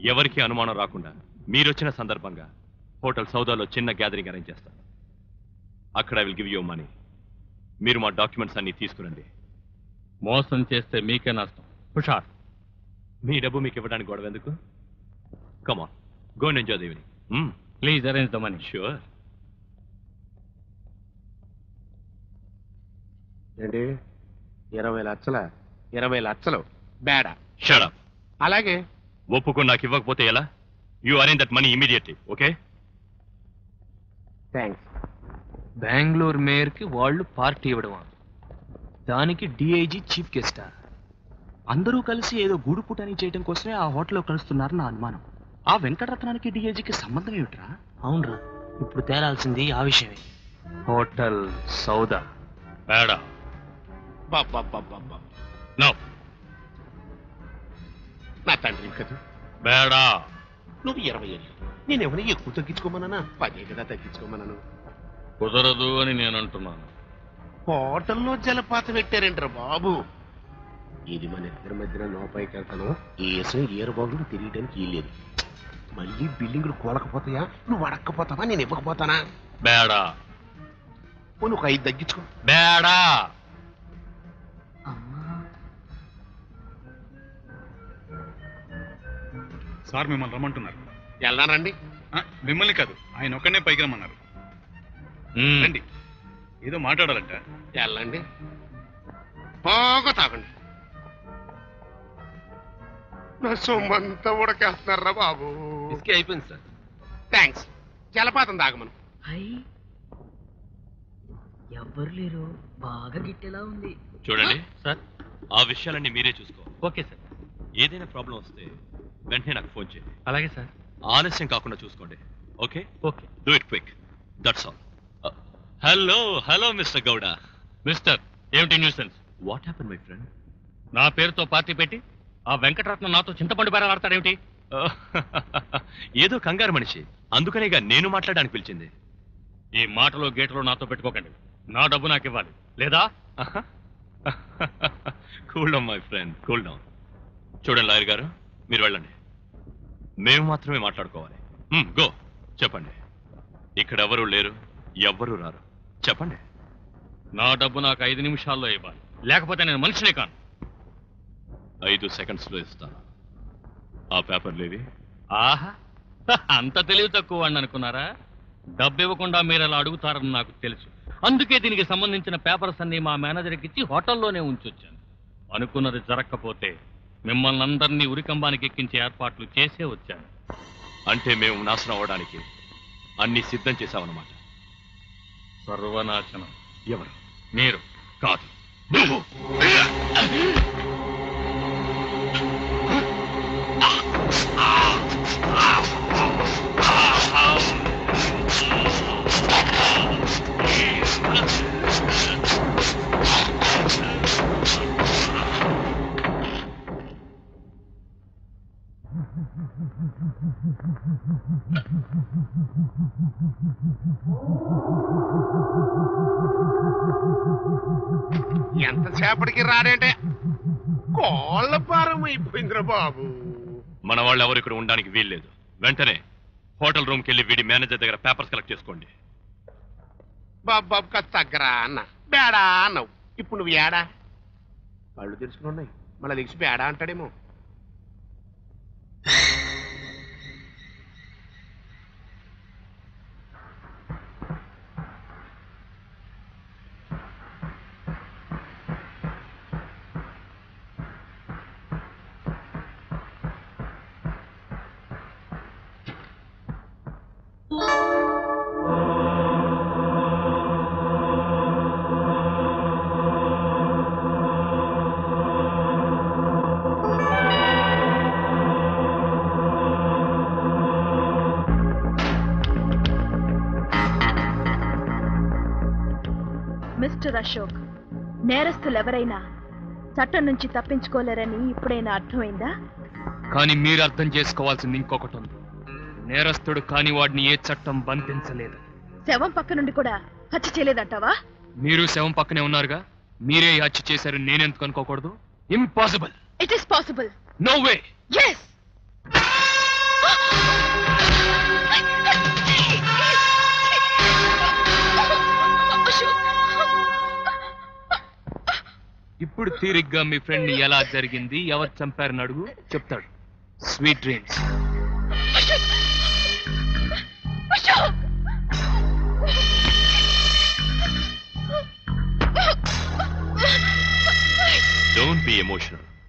ఎవరికి అనుమానం రాకుండా మీరొచ్చిన సందర్భంగా హోటల్ సౌదాలో చిన్న గ్యాదరింగ్ అరేంజ్ చేస్తాను అక్కడ విల్ గివ్ యూ మనీ మీరు మా డాక్యుమెంట్స్ అన్ని తీసుకురండి మోసం చేస్తే మీకే నష్టం హుషార్ మీ డబ్బు మీకు ఇవ్వడానికి గొడవ ఎందుకు కమాన్ గో అండ్ ఎంజాయ్ దేవిని please arrange the money sure ఏంటి ఇరవై లక్షల ఇరవై లక్షలు బేడా షడప్ అలాగే ఒప్పుకొని నాకు ఇవ్వకపోతే ఎలా you arrange that money immediately okay thanks Bengaluru మేయర్కి వాళ్ళు పార్టీ ఇవ్వడమా దానికి డిఐజీ చీఫ్ గెస్టా అందరూ కలిసి ఏదో గూడు పుటాని చేయడం కోసమే ఆ హోటల్లో కలుస్తున్నారు నా అనుమానం ఆ వెంకటరత్నానికి డిఐజీకి సంబంధం ఏమిట్రా అవునరా ఇప్పుడు తేరాల్సింది ఆ విషయమే హోటల్ సౌదా బేడా బాబ్బా నో నా తండ్రి కదా బేడా నువ్వు ఇరవై ఏళ్ళు నేను ఏమైనా ఎక్కువ తగ్గించుకోమన్నానా పదే కదా తగ్గించుకోమన్నాను కుదరదు అని నేను అంటున్నాను హోటల్లో జలపాతం పెట్టారంటారు బాబు ఇది మన ఇద్దరి మధ్యన లోపలికి వెళ్తాను ఏసం ఏరుబాగులు తిరగడానికి వీల్లేదు మళ్ళీ బిల్డింగులు కూలకపోతాయా నువ్వు అడక్కపోతావా నేను ఇవ్వకపోతానా బేడా ఓ, నువ్వు ఒక ఐదు తగ్గించుకో బేడా సార్ మిమ్మల్ని రమ్మంటున్నారు వెళ్ళానండి ఆ, మిమ్మల్ని కాదు ఆయన ఒక్కనే పైకి రమ్మన్నారు మ్మ్. రండి ఏదో మాట్లాడాలంట వెళ్ళండి బాగా తాగండి నా సొమ్మంతా ఉడకేస్తున్నారా బాబు అయిపోయింది సార్ థ్యాంక్స్ జలపాతం తాగమను అయ్యి ఎవ్వరు లేరు బాగా గిట్టేలా ఉంది చూడండి సార్ ఆ విషయాలన్నీ మీరే చూసుకో ఓకే సార్ ఏదైనా ప్రాబ్లం వస్తే వెంటనే నాకు ఫోన్ చేయండి అలాగే సార్ ఆలస్యం కాకుండా చూసుకోండి okay okay do it quick that's all hello hello mister Gowda mister ఏమిటి nuisance what happen my friend నా పేరుతో పార్టీ పెట్టి ఆ వెంకటరత్నం నాతో చింతపండు బేరాలు ఆడతాడేమిటి ఏదో కంగారు మనిషి అందుకనేగా నేను మాట్లాడడానికి పిలిచింది ఈ మాటలో గేటులో నాతో పెట్టుకోకండి నా డబ్బు నాకు ఇవ్వాలి లేదా cool down my friend cool down చూడండి లాయర్ గారు మీరు వెళ్ళండి మేము మాత్రమే మాట్లాడుకోవాలి గో చెప్పండి ఇక్కడ ఎవరు లేరు ఎవ్వరూ రారు చెప్పండి నా డబ్బు నాకు ఐదు నిమిషాల్లో ఇవ్వాలి లేకపోతే నేను మనిషినే కాను ఐదు సెకండ్స్ లో ఇస్తాను ఆ పేపర్లు ఇవి ఆహా అంత తెలివి తక్కువ వాడిని అనుకున్నారా డబ్బు ఇవ్వకుండా మీరు అలా అడుగుతారని నాకు తెలుసు అందుకే దీనికి సంబంధించిన పేపర్స్ అన్ని మా మేనేజర్కి ఇచ్చి హోటల్లోనే ఉంచొచ్చాను అనుకున్నది జరగకపోతే మిమ్మల్ని అందరినీ ఉరికంబానికి ఎక్కించే ఏర్పాట్లు చేసే వచ్చాను అంటే మేము నాశనం అవ్వడానికి అన్ని సిద్ధం చేశామన్నమాట సర్వనాశనం ఎవరు మీరు కాదు ఎంతసేపటికి రాడంటే కోళ్ళ పారం అయిపోయిందిరా బాబు మన వాళ్ళు ఎవరు ఇక్కడ ఉండడానికి వీల్లేదు వెంటనే హోటల్ రూమ్కి వెళ్ళి వీడి మేనేజర్ దగ్గర పేపర్స్ కలెక్ట్ చేసుకోండి బాబు బాబు కాస్త తగ్గరా అన్న బేడా అన్నావు ఇప్పుడు నువ్వు ఏడా కళ్ళు తెలుసుకుని ఉన్నాయి మళ్ళీ దిగిసి బేడా అంటాడేమో మిస్టర్ అశోక్ నేరస్తులెవరైనా చట్టం నుంచి తప్పించుకోలేరని ఇప్పుడైనా అర్థమైందా కానీ మీరు అర్థం చేసుకోవాల్సింది ఇంకొకటి ఉంది నేరస్తుడు కాని వాడిని ఏ చట్టం బంధించలేదు శవం పక్క నుండి కూడా హత్య చేయలేదంటావా మీరు శవం పక్కనే ఉన్నారుగా మీరే ఈ హత్య చేశారు నేనెందుకు అనుకోకూడదు impossible it is possible no way yes ఇప్పుడు తీరిగ్గా మీ ఫ్రెండ్ ని ఎలా జరిగింది ఎవరు చంపారని అడుగు చెప్తాడు sweet dreams don't be emotional